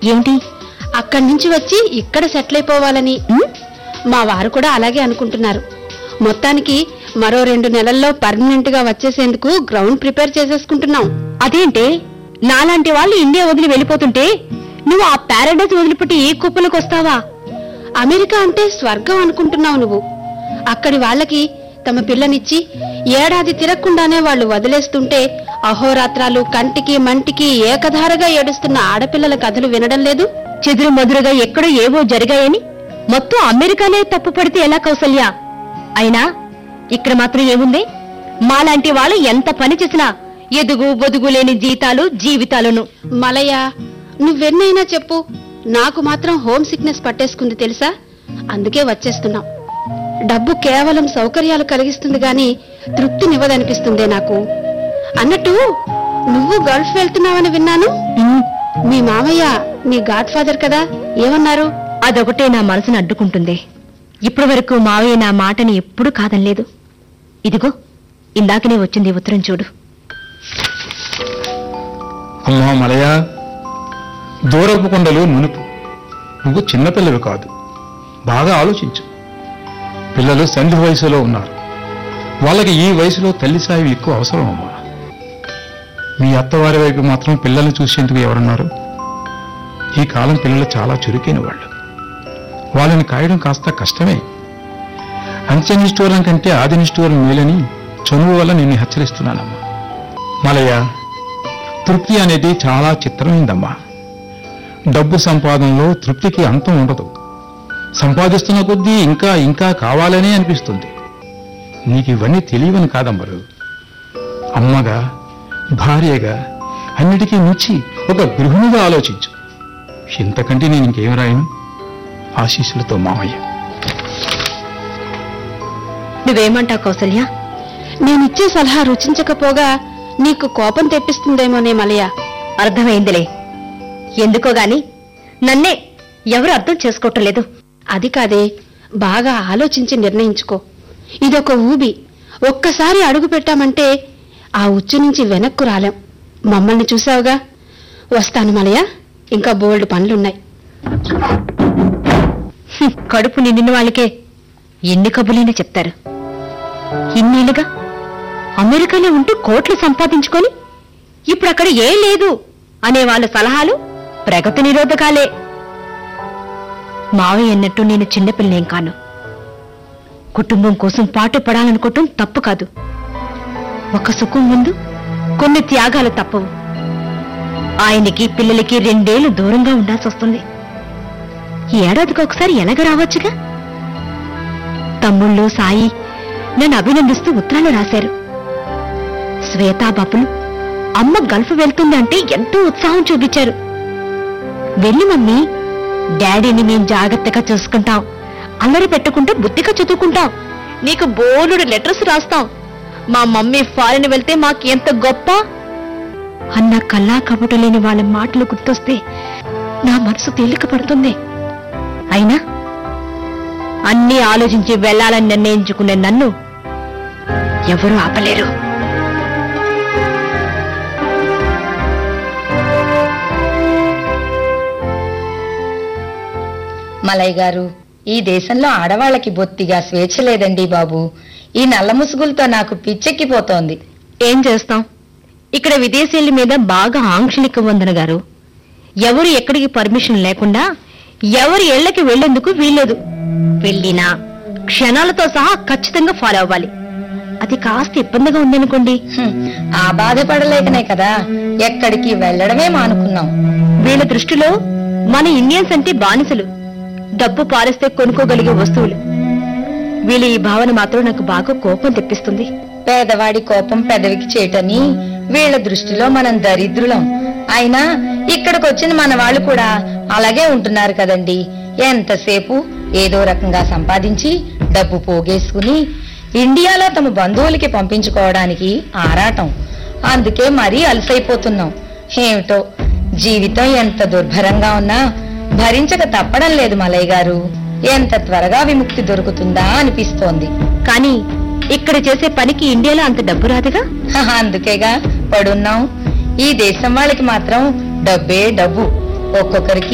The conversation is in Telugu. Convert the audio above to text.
ఏమిటి అక్కడి నుంచి వచ్చి ఇక్కడ సెటిల్ అయిపోవాలని మా వారు కూడా అలాగే అనుకుంటున్నారు మొత్తానికి మరో రెండు నెలల్లో పర్మనెంట్ గా వచ్చేసేందుకు గ్రౌండ్ ప్రిపేర్ చేసేసుకుంటున్నాం అదేంటే నాలాంటి వాళ్ళు ఇండియా వదిలి వెళ్ళిపోతుంటే నువ్వు ఆ పారాడైజ్ వదిలిపెట్టి ఏ కుప్పలకు వస్తావా అమెరికా అంటే స్వర్గం అనుకుంటున్నావు నువ్వు అక్కడి వాళ్ళకి తమ పిల్లనిచ్చి ఏడాది తిరగకుండానే వాళ్ళు వదిలేస్తుంటే అహోరాత్రాలు కంటికి మంటికి ఏకధారగా ఏడుస్తున్న ఆడపిల్లల కథలు వినడం లేదు చెదురు మదురుగా ఎక్కడో ఏవో జరిగాయని మొత్తం అమెరికానే తప్పు పడితే ఎలా కౌసల్య అయినా ఇక్కడ మాత్రం ఏముంది మాలాంటి వాళ్ళు ఎంత పని చేసినా ఎదుగు బొదుగు లేని జీతాలు జీవితాలును మలయ నువ్వెన్నైనా చెప్పు నాకు మాత్రం హోమ్ సిక్నెస్ పట్టేసుకుంది తెలుసా అందుకే వచ్చేస్తున్నాం డబ్బు కేవలం సౌకర్యాలు కలిగిస్తుంది గాని తృప్తినివ్వదనిపిస్తుందే నాకు అన్నట్టు నువ్వు గల్ఫ్ వెళ్తున్నావని విన్నాను ఉమ్, మీ మామయ్య నీ గాడ్ ఫాదర్ కదా ఏమన్నారు అదొకటే నా మనసును అడ్డుకుంటుంది ఇప్పటి వరకు మావయ్య నా మాటని ఎప్పుడూ కాదనలేదు ఇదిగో ఇందాకనే వచ్చింది ఈ ఉత్తరం చూడు అమ్మా మలయ దూరపు కొండలు నునుపు నువ్వు చిన్నపిల్లవి కాదు బాగా ఆలోచించు పిల్లలు సంధి వయసులో ఉన్నారు వాళ్ళకి ఈ వయసులో తల్లి సాయం ఎక్కువ అవసరం అమ్మా మీ అత్తవారి వైపు మాత్రం పిల్లల్ని చూసేందుకు ఎవరున్నారు ఈ కాలం పిల్లలు చాలా చురుకైన వాళ్ళు వాళ్ళని కాయడం కాస్త కష్టమే అంత్యనిష్ఠూరం కంటే ఆదినిష్ఠూరం మేలని చనువు వల్ల నిన్ను హెచ్చరిస్తున్నానమ్మా మలయ తృప్తి అనేది చాలా చిత్రమైందమ్మా డబ్బు సంపాదనలో తృప్తికి అంతం ఉండదు సంపాదిస్తున్న కొద్దీ ఇంకా ఇంకా కావాలనే అనిపిస్తుంది నీకు ఇవన్నీ తెలియవని కాదమ్మరు అమ్మగా భార్యగా అన్నిటికీ మించి ఒక గృహిణిగా ఆలోచించు ఇంతకంటే నేను ఇంకేం రాయను ఆశీస్సులతో మామయ్య నువ్వేమంటావు కౌసల్య నేనిచ్చే సలహా రుచించకపోగా నీకు కోపం తెప్పిస్తుందేమోనే మలయ అర్థమైందిలే ఎందుకో గాని నన్నే ఎవరు అర్థం చేసుకోవటం లేదు అది కాదే బాగా ఆలోచించి నిర్ణయించుకో ఇదొక ఊబి ఒక్కసారి అడుగు పెట్టామంటే ఆ ఉచ్చు నుంచి వెనక్కు రాలేం మమ్మల్ని చూసావుగా వస్తాను మలయ ఇంకా బోల్డ్ పనులున్నాయి హ్మ్, కడుపు నిండిన వాళ్ళకే ఎన్ని కబులైనా చెప్తారు ఇన్నేళ్లుగా అమెరికాలో ఉంటూ కోట్లు సంపాదించుకొని ఇప్పుడు అక్కడ ఏం లేదు అనే వాళ్ళ సలహాలు ప్రగతి నిరోధకాలే మావయ్య అన్నట్టు నేను చిన్నపిల్లనేం కాను కుటుంబం కోసం పాటు పడాలనుకోవటం తప్పు కాదు ఒక సుఖం ముందు కొన్ని త్యాగాలు తప్పవు ఆయనకి పిల్లలకి రెండేళ్లు దూరంగా ఉండాల్సి వస్తుంది ఈ ఏడాదికి ఒకసారి ఎలాగ రావచ్చుగా తమ్ముళ్ళు సాయి నన్ను అభినందిస్తూ ఉత్తరాలు రాశారు శ్వేతా బాపులు అమ్మ గల్ఫ్ వెళ్తుందంటే ఎంతో ఉత్సాహం చూపించారు వెళ్ళి మమ్మీ డాడీని మేం జాగ్రత్తగా చూసుకుంటాం అల్లరి పెట్టుకుంటూ బుద్ధిగా చదువుకుంటాం నీకు బోలుడు లెటర్స్ రాస్తాం మా మమ్మీ ఫారిన్ వెళ్తే మాకు ఎంత గొప్ప అన్న కల్లా కబుట లేని వాళ్ళ మాటలు గుర్తొస్తే నా మనసు తేలిక పడుతుంది అయినా అన్నీ ఆలోచించి వెళ్ళాలని నిర్ణయించుకునే నన్ను ఎవరూ ఆపలేరు మలయ్ గారు ఈ దేశంలో ఆడవాళ్ళకి బొత్తిగా స్వేచ్ఛ లేదండి బాబు ఈ నల్ల ముసుగులతో నాకు పిచ్చెక్కిపోతోంది ఏం చేస్తాం ఇక్కడ విదేశీయుల మీద బాగా ఆంక్షలు ఎక్కువ వందన గారు ఎవరు ఎక్కడికి పర్మిషన్ లేకుండా ఎవరి ఇళ్లకి వెళ్లేందుకు వీల్లేదు వెళ్ళినా క్షణాలతో సహా ఖచ్చితంగా ఫాలో అవ్వాలి అది కాస్త ఇబ్బందిగా ఉందనుకోండి హ్మ్, ఆ బాధపడలేకనే కదా ఎక్కడికి వెళ్ళడమే మానుకున్నాం వీళ్ళ దృష్టిలో మన ఇండియన్స్ అంటే బానిసలు డబ్బు పారేస్తే కొనుక్కోగలిగే వస్తువులు వీళ్ళ ఈ భావన మాత్రం నాకు బాగా కోపం తెప్పిస్తుంది పేదవాడి కోపం పెదవికి చేటని వీళ్ళ దృష్టిలో మనం దరిద్రులం అయినా ఇక్కడికి వచ్చిన మన వాళ్ళు కూడా అలాగే ఉంటున్నారు కదండి ఎంతసేపు ఏదో రకంగా సంపాదించి డబ్బు పోగేసుకుని ఇండియాలో తమ బంధువులకి పంపించుకోవడానికి ఆరాటం అందుకే మరీ అలసైపోతున్నాం ఏమిటో జీవితం ఎంత దుర్భరంగా ఉన్నా భరించక తప్పడం లేదు మలయ్య గారు ఎంత త్వరగా విముక్తి దొరుకుతుందా అనిపిస్తోంది కానీ ఇక్కడ చేసే పనికి ఇండియాలో అంత డబ్బు రాదుగా హహ, అందుకేగా పడున్నాం ఈ దేశం వాళ్ళకి మాత్రం డబ్బే డబ్బు ఒక్కొక్కరికి